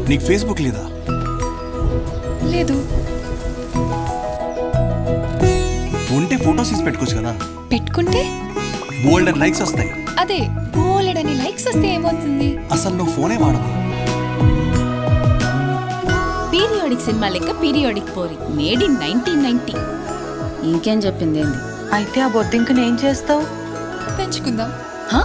నీకు ఫేస్బుక్ లేదా లేదు ఉంటే ఫొటోస్ తీసి పెట్టుకోవచ్చు కదా పెట్టుకుంటే బోల్డ్ అండ్ లైక్స్ వస్తాయి అదే బోలెడని లైక్స్ వస్తే ఏమవుతుంది అసలు నువ్వు ఫోనే వాడవా పీరియాడిక్ సినిమా లెక్క పీరియాడిక్ పోరి మేడ్ ఇన్ నైన్టీన్ నైన్టీ ఇంకేం చెప్పింది ఏంది అయితే ఆ బొద్దింకని ఏం చేస్తావు పెంచుకుందాం హా?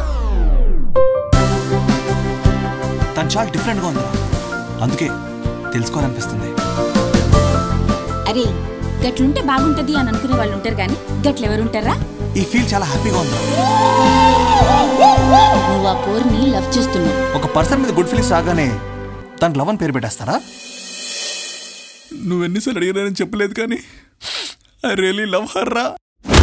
తను చాలా డిఫరెంట్గా ఉందిరా అందుకే తెలుసుకోవాలనిపిస్తుంది అరే గట్లుంటే బాగుంటది అని అనుకునే వాళ్ళు ఉంటారు కానీ గట్లెవరుంటారా ఈ ఫీల్ చాలా హ్యాపీగా ఉందిరా నువ్వు ఆ పోర్ని లవ్ చేస్తున్నావు ఒక పర్సన్ మీద గుడ్ ఫీలింగ్స్ రాగానే తన లవ్ అని పేరు పెట్టేస్తారా నువ్వు ఎన్నిసార్లు అడిగినానని చెప్పలేదు కానీ ఐ రియలీ లవ్ హర్ రా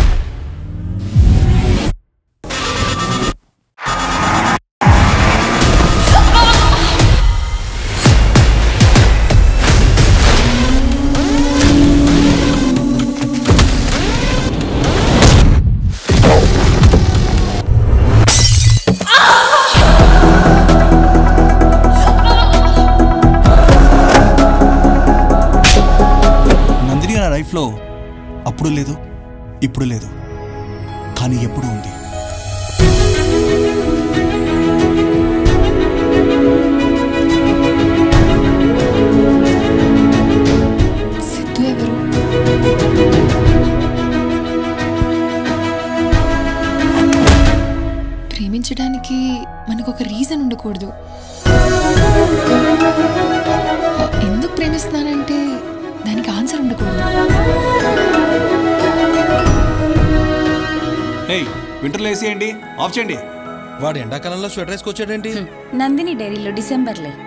నందిని నా లైఫ్లో అప్పుడు లేదు ఇప్పుడు లేదు కానీ ఎప్పుడు ఉంది సిద్ధు ఎవరు ప్రేమించడానికి మనకు ఒక రీజన్ ఉండకూడదు ఆ, ఎందుకు ప్రేమిస్తున్నానంటే దానికి ఆన్సర్ ఉండకూడదు ఏయ్ వింటర్లో వేసేయండి ఆఫ్ చేయండి వాడు ఎండాకాలంలో స్వెటర్ వేసుకొచ్చాడేంటి నందిని డైరీలో డిసెంబర్లే